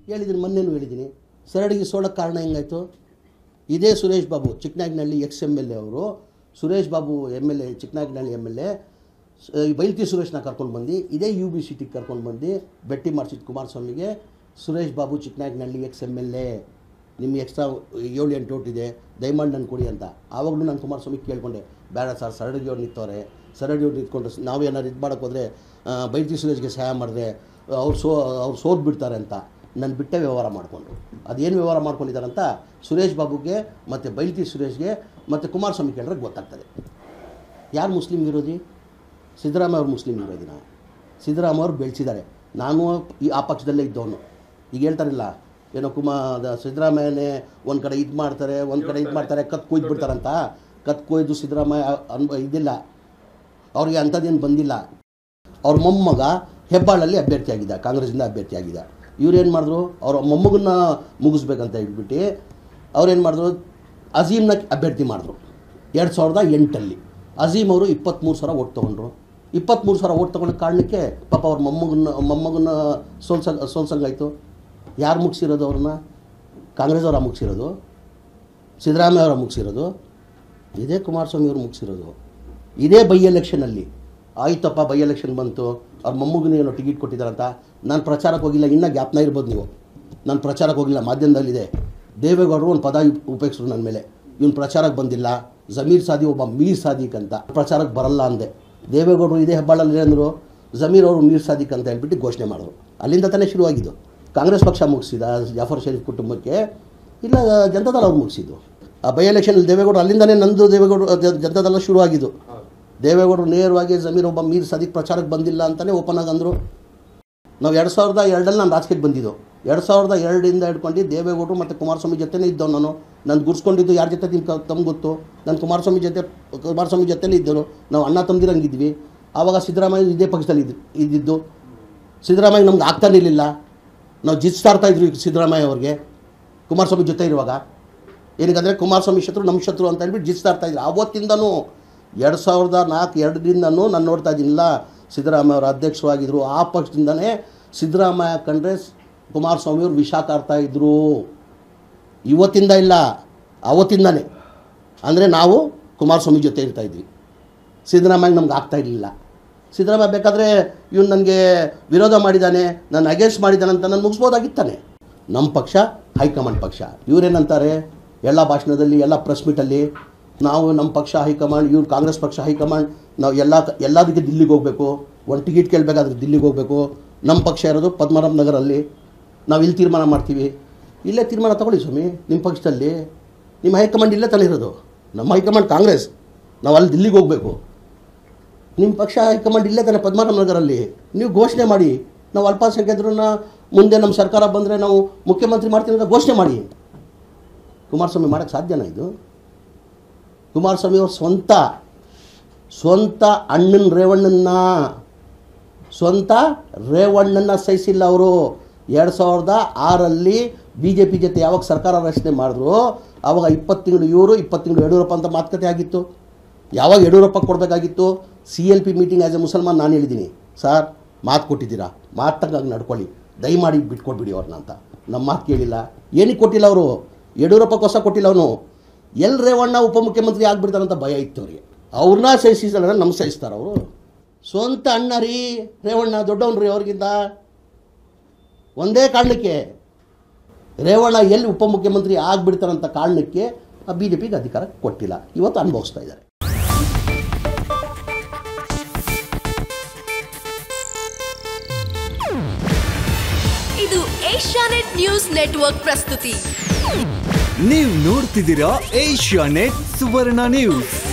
ಹೇಳಿದ್ದೀನಿ ಮೊನ್ನೆನೂ ಹೇಳಿದ್ದೀನಿ ಸರಡಿಗೆ ಸೋಳಕ್ಕೆ ಕಾರಣ ಹೆಂಗಾಯಿತು ಇದೇ Suresh Babu Chikkanaginahalli ex M L A ಅವರು Suresh Babu M L A Chikkanaginahalli M L A ಬೈಲ್ತಿ ಸುರೇಶ್ನ ಕರ್ಕೊಂಡು ಬಂದು ಇದೇ ಯು ಬಿ ಸಿಟಿಗೆ ಕರ್ಕೊಂಡು ಬಂದು ಭೇಟಿ ಮಾಡಿಸಿದ ಕುಮಾರಸ್ವಾಮಿಗೆ Suresh Babu Chikkanaginahalli ex M L A ನಿಮ್ಗೆ ಎಕ್ಸ್ಟ್ರಾ ಏಳು ಎಂಟು ಓಟ್ ಇದೆ ದಯಮಾಡಿ ನಾನು ಕೊಡಿ ಅಂತ ಆವಾಗಲೂ ನಾನು ಕುಮಾರಸ್ವಾಮಿ ಕೇಳ್ಕೊಂಡೆ ಬೇಡ ಸರ್ ಸರಡಿಗೆ ಅವ್ರು ನಿಂತವ್ರೆ ಸರಡಿ ಅವ್ರು ನಿಂತ್ಕೊಂಡು ನಾವೇನಾದ್ರು ಇದು ಮಾಡೋಕೆ ಹೋದರೆ ಬೈಲ್ತಿ ಸುರೇಶ್ಗೆ ಸಹಾಯ ಮಾಡಿದ್ರೆ ಅವ್ರು ಸೋ ಅವ್ರು ಸೋತ್ ಬಿಡ್ತಾರೆ ಅಂತ ನಾನು ಬಿಟ್ಟೆ ವ್ಯವಹಾರ ಮಾಡಿಕೊಂಡ್ರು ಅದೇನು ವ್ಯವಹಾರ ಮಾಡ್ಕೊಂಡಿದ್ದಾರೆ ಅಂತ ಸುರೇಶ್ ಬಾಬುಗೆ ಮತ್ತು ಬೈಲ್ತಿ ಸುರೇಶ್ಗೆ ಮತ್ತು ಕುಮಾರಸ್ವಾಮಿ ಕೇಳಿದ್ರೆ ಗೊತ್ತಾಗ್ತದೆ ಯಾರು ಮುಸ್ಲಿಂ ವಿರೋಧಿ ಸಿದ್ದರಾಮಯ್ಯ ಅವ್ರು ಮುಸ್ಲಿಂ ವಿರೋಧಿನ ಸಿದ್ದರಾಮಯ್ಯ ಅವ್ರು ಬೆಳೆಸಿದ್ದಾರೆ ನಾನು ಈ ಆ ಪಕ್ಷದಲ್ಲೇ ಇದ್ದವನು ಈಗ ಹೇಳ್ತಾರಿಲ್ಲ ಏನೋ ಕುಮಾರ್ ಸಿದ್ದರಾಮಯ್ಯನೇ ಒಂದು ಕಡೆ ಇದು ಮಾಡ್ತಾರೆ ಒಂದು ಕಡೆ ಇದು ಮಾಡ್ತಾರೆ ಕತ್ ಕೊಯ್ದು ಬಿಡ್ತಾರಂತ ಕತ್ ಕೊಯ್ದು ಸಿದ್ದರಾಮಯ್ಯ ಅನ್ ಇದಿಲ್ಲ ಅವ್ರಿಗೆ ಅಂಥದ್ದೇನು ಬಂದಿಲ್ಲ ಅವ್ರ ಮೊಮ್ಮಗ ಹೆಬ್ಬಾಳಲ್ಲಿ ಅಭ್ಯರ್ಥಿ ಆಗಿದ್ದ ಕಾಂಗ್ರೆಸ್ಸಿಂದ ಅಭ್ಯರ್ಥಿ ಆಗಿದ್ದ ಇವ್ರೇನು ಮಾಡಿದ್ರು ಅವ್ರ ಮೊಮ್ಮಗನ್ನ ಮುಗಿಸ್ಬೇಕಂತ ಹೇಳ್ಬಿಟ್ಟು ಅವ್ರೇನು ಮಾಡಿದ್ರು ಅಜೀಮ್ನ ಅಭ್ಯರ್ಥಿ ಮಾಡಿದ್ರು ಎರಡು ಸಾವಿರದ ಎಂಟಲ್ಲಿ ಅಜೀಮ್ ಅವರು ಇಪ್ಪತ್ತ್ಮೂರು ಸಾವಿರ ಓಟ್ ತೊಗೊಂಡ್ರು ಇಪ್ಪತ್ತ್ಮೂರು ಸಾವಿರ ಓಟ್ ತೊಗೊಂಡ ಕಾರಣಕ್ಕೆ ಪಾಪ ಅವ್ರ ಮೊಮ್ಮಗನ್ನ ಮೊಮ್ಮಗನ್ನ ಸೋಲ್ಸ ಸೋಲ್ಸಂಗಾಯ್ತು ಯಾರು ಮುಗಿಸಿರೋದು ಅವ್ರನ್ನ ಕಾಂಗ್ರೆಸ್ ಅವರ ಮುಗಿಸಿರೋದು ಸಿದ್ದರಾಮಯ್ಯ ಅವರ ಮುಗಿಸಿರೋದು ಇದೇ ಕುಮಾರಸ್ವಾಮಿ ಅವರು ಮುಗಿಸಿರೋದು ಇದೇ ಬೈ ಎಲೆಕ್ಷನಲ್ಲಿ ಆಯ್ತಪ್ಪ ಬೈ ಎಲೆಕ್ಷನ್ ಬಂತು ಅವ್ರ ಮೊಮ್ಮಗನ ಏನೋ ಟಿಕೆಟ್ ಕೊಟ್ಟಿದ್ದಾರಂತ ನಾನು ಪ್ರಚಾರಕ್ಕೆ ಹೋಗಿಲ್ಲ ಇನ್ನೂ ಜ್ಞಾಪನ ಇರ್ಬೋದು ನೀವು ನಾನು ಪ್ರಚಾರಕ್ಕೆ ಹೋಗಿಲ್ಲ ಮಾಧ್ಯಮದಲ್ಲಿದೆ ದೇವೇಗೌಡರು ಒಂದು ಪದ ಉಪ್- ಉಪಯೋಗಿಸಿದ್ರು ನನ್ನ ಮೇಲೆ ಇವನು ಪ್ರಚಾರಕ್ಕೆ ಬಂದಿಲ್ಲ ಜಮೀರ್ ಸಾದಿ ಒಬ್ಬ ಮೀರ್ ಸಾದಿಕ್ ಅಂತ ಪ್ರಚಾರಕ್ಕೆ ಬರಲ್ಲ ಅಂದೆ ದೇವೇಗೌಡರು ಇದೇ ಹೆಬ್ಬಾಳಲ್ಲಿ ಅಂದರು ಜಮೀರ್ ಅವರು ಮೀರ್ ಸಾದಿಕ್ ಅಂತ ಹೇಳ್ಬಿಟ್ಟು ಘೋಷಣೆ ಮಾಡಿದ್ರು ಅಲ್ಲಿಂದ ತಾನೇ ಶುರುವಾಗಿದ್ದು ಕಾಂಗ್ರೆಸ್ ಪಕ್ಷ ಮುಗಿಸಿದ ಜಾಫರ್ ಶರೀಫ್ ಕುಟುಂಬಕ್ಕೆ ಇಲ್ಲ ಜನತಾದಳ ಅವ್ರು ಮುಗಿಸಿದ್ದು ಆ ಬೈ ಎಲೆಕ್ಷನಲ್ಲಿ ದೇವೇಗೌಡರು ಅಲ್ಲಿಂದನೇ ನಂದು ದೇವೇಗೌಡರು ಜ- ಜನತಾದಳ ಶುರುವಾಗಿದ್ದು ದೇವೇಗೌಡರು ನೇರವಾಗಿ ಜಮೀರ್ ಒಬ್ಬ ಮೀರ್ ಸದಿಕ್ ಪ್ರಚಾರಕ್ಕೆ ಬಂದಿಲ್ಲ ಅಂತಲೇ ಓಪನ್ ಆಗಿ ಅಂದರು ನಾವು ಎರಡು ಸಾವಿರದ ಎರಡಲ್ಲಿ ನಾನು ರಾಜಕೀಯಕ್ಕೆ ಬಂದಿದ್ದು ಎರಡು ಸಾವಿರದ ಎರಡರಿಂದ ಹಿಡ್ಕೊಂಡು ದೇವೇಗೌಡರು ಮತ್ತು ಕುಮಾರಸ್ವಾಮಿ ಜೊತೆನೇ ಇದ್ದವು ನಾನು ನಾನು ಗುರ್ಸ್ಕೊಂಡಿದ್ದು ಯಾರ ಜೊತೆ ನಿಮ್ಗೆ ತಮ್ಗೆ ಗೊತ್ತು ನಾನು ಕುಮಾರಸ್ವಾಮಿ ಜೊತೆ ಕುಮಾರಸ್ವಾಮಿ ಜೊತೆಲೇ ಇದ್ದರು ನಾವು ಅಣ್ಣ ತಮ್ಮದಿರಂಗಿದ್ವಿ ಆವಾಗ ಸಿದ್ದರಾಮಯ್ಯ ಇದೇ ಪಕ್ಷದಲ್ಲಿ ಇದ್ದು ಇದ್ದಿದ್ದು ಸಿದ್ದರಾಮಯ್ಯ ನಮ್ಗೆ ಆಗ್ತಾನೆ ಇರಲಿಲ್ಲ ನಾವು ಜಿತ್ಸ್ತಾ ಇರ್ತಾಯಿದ್ವಿ ಸಿದ್ದರಾಮಯ್ಯ ಅವ್ರಿಗೆ ಕುಮಾರಸ್ವಾಮಿ ಜೊತೆ ಇರುವಾಗ ಏನಕ್ಕಂದರೆ ಕುಮಾರಸ್ವಾಮಿ ಶತ್ರು ನಮ್ಮ ಶತ್ರು ಅಂತ ಹೇಳ್ಬಿಟ್ಟು ಜಿತ್ಸ್ತಾ ಇರ್ತಾಯಿದ್ರು ಆವತ್ತಿಂದನೂ ಎರಡು ಸಾವಿರದ ನಾಲ್ಕು ಎರಡರಿಂದನೂ ನಾನು ನೋಡ್ತಾ ಇದ್ದೀನಿಲ್ಲ ಸಿದ್ದರಾಮಯ್ಯ ಅವರು ಅಧ್ಯಕ್ಷರಾಗಿದ್ದರು ಆ ಪಕ್ಷದಿಂದನೇ ಸಿದ್ದರಾಮಯ್ಯ ಕಂಡ್ರೆ ಕುಮಾರಸ್ವಾಮಿ ಅವರು ವಿಷ ಕಾರ್ತಾ ಇದ್ದರು ಇವತ್ತಿಂದ ಇಲ್ಲ ಅವತ್ತಿಂದನೇ ಅಂದರೆ ನಾವು ಕುಮಾರಸ್ವಾಮಿ ಜೊತೆ ಇರ್ತಾಯಿದ್ವಿ ಸಿದ್ದರಾಮಯ್ಯ ನಮ್ಗೆ ಆಗ್ತಾ ಇರಲಿಲ್ಲ ಸಿದ್ದರಾಮಯ್ಯ ಬೇಕಾದರೆ ಇವನು ನನಗೆ ವಿರೋಧ ಮಾಡಿದ್ದಾನೆ ನಾನು ಅಗೇನ್ಸ್ಟ್ ಮಾಡಿದ್ದಾನೆ ಅಂತ ನಾನು ಮುಗಿಸ್ಬೋದಾಗಿತ್ತಾನೆ ನಮ್ಮ ಪಕ್ಷ ಹೈಕಮಾಂಡ್ ಪಕ್ಷ ಇವರೇನಂತಾರೆ ಎಲ್ಲ ಭಾಷಣದಲ್ಲಿ ಎಲ್ಲ ಪ್ರೆಸ್ ಮೀಟಲ್ಲಿ ನಾವು ನಮ್ಮ ಪಕ್ಷ ಹೈಕಮಾಂಡ್ ಇವ್ರು ಕಾಂಗ್ರೆಸ್ ಪಕ್ಷ ಹೈಕಮಾಂಡ್ ನಾವು ಎಲ್ಲ ಎಲ್ಲದಕ್ಕೆ ದಿಲ್ಲಿಗೆ ಹೋಗಬೇಕು ಒಂದು ಟಿಕೆಟ್ ಕೇಳಬೇಕಾದ್ರೆ ದಿಲ್ಲಿಗೆ ಹೋಗಬೇಕು ನಮ್ಮ ಪಕ್ಷ ಇರೋದು ಪದ್ಮನಾಭ ನಗರಲ್ಲಿ ನಾವು ಇಲ್ಲಿ ತೀರ್ಮಾನ ಮಾಡ್ತೀವಿ ಇಲ್ಲೇ ತೀರ್ಮಾನ ತಗೊಳ್ಳಿ ಸ್ವಾಮಿ ನಿಮ್ಮ ಪಕ್ಷದಲ್ಲಿ ನಿಮ್ಮ ಹೈಕಮಾಂಡ್ ಇಲ್ಲೇ ತಾನೇ ಇರೋದು ನಮ್ಮ ಹೈಕಮಾಂಡ್ ಕಾಂಗ್ರೆಸ್ ನಾವು ಅಲ್ಲಿ ದಿಲ್ಲಿಗೆ ಹೋಗಬೇಕು ನಿಮ್ಮ ಪಕ್ಷ ಹೈಕಮಾಂಡ್ ಇಲ್ಲೇ ತಾನೆ ಪದ್ಮನಾಭ ನಗರಲ್ಲಿ ನೀವು ಘೋಷಣೆ ಮಾಡಿ ನಾವು ಅಲ್ಪಸಂಖ್ಯಾತರನ್ನ ಮುಂದೆ ನಮ್ಮ ಸರ್ಕಾರ ಬಂದರೆ ನಾವು ಮುಖ್ಯಮಂತ್ರಿ ಮಾಡ್ತೀವಿ ಅಂತ ಘೋಷಣೆ ಮಾಡಿ ಕುಮಾರಸ್ವಾಮಿ ಮಾಡೋಕ್ಕೆ ಸಾಧ್ಯನಾ ಇದು ಕುಮಾರಸ್ವಾಮಿ ಅವ್ರ ಸ್ವಂತ ಸ್ವಂತ ಅಣ್ಣನ ರೇವಣ್ಣನ ಸ್ವಂತ ರೇವಣ್ಣನ ಸಹಿಸಿಲ್ಲ ಅವರು ಎರಡು ಸಾವಿರದ ಆರಲ್ಲಿ ಬಿ ಜೆ ಪಿ ಜೊತೆ ಯಾವಾಗ ಸರ್ಕಾರ ರಚನೆ ಮಾಡಿದ್ರು ಆವಾಗ ಇಪ್ಪತ್ತು ತಿಂಗಳು ಇವರು ಇಪ್ಪತ್ತು ತಿಂಗಳು ಯಡಿಯೂರಪ್ಪ ಅಂತ ಮಾತುಕತೆ ಆಗಿತ್ತು ಯಾವಾಗ ಯಡಿಯೂರಪ್ಪ ಕೊಡಬೇಕಾಗಿತ್ತು C L P meeting as a ಮುಸಲ್ಮಾನ್ ನಾನು ಹೇಳಿದ್ದೀನಿ ಸರ್ ಮಾತು ಕೊಟ್ಟಿದ್ದೀರಾ ಮಾತಂಗಾಗಿ ನಡ್ಕೊಳ್ಳಿ ದಯಮಾಡಿ ಬಿಟ್ಕೊಟ್ಬಿಡಿ ಅವ್ರನ್ನ ಅಂತ ನಮ್ಮ ಮಾತು ಕೇಳಿಲ್ಲ ಏನಕ್ಕೆ ಕೊಟ್ಟಿಲ್ಲ ಅವರು ಯಡಿಯೂರಪ್ಪಕ್ಕೋಸ್ಕರ ಕೊಟ್ಟಿಲ್ಲ ಅವನು ಎಲ್ ರೇವಣ್ಣ ಉಪಮುಖ್ಯಮಂತ್ರಿ ಆಗ್ಬಿಡ್ತಾರಂತ ಭಯ ಇತ್ತು ಅವರಿಗೆ ಅವ್ರನ್ನ ಸಹಿಸಿದ್ರೆ ನಮ್ಮ ಸಹಿಸ್ತಾರೆ ಅವರು ಸ್ವಂತ ಅಣ್ಣ ರೀ ರೇವಣ್ಣ ದೊಡ್ಡವನು ರೀ ಅವ್ರಿಗಿಂತ ಒಂದೇ ಕಾರಣಕ್ಕೆ ರೇವಣ್ಣ ಎಲ್ಲಿ ಉಪಮುಖ್ಯಮಂತ್ರಿ ಆಗ್ಬಿಡ್ತಾರಂತ ಕಾರಣಕ್ಕೆ ಆ ಬಿ ಜೆ ಪಿಗೆ ಅಧಿಕಾರ ಕೊಟ್ಟಿಲ್ಲ ಇವತ್ತು ಅನುಭವಿಸ್ತಾ ಇದ್ದಾರೆ ಇದು ಏಷ್ಯಾನೆಟ್ ನ್ಯೂಸ್ ನೆಟ್ವರ್ಕ್ ಪ್ರಸ್ತುತಿ ನೀವು ನೋಡ್ತಿದ್ದೀರಾ ಏಷ್ಯಾ ನೆಟ್ ಸುವರ್ಣ ನ್ಯೂಸ್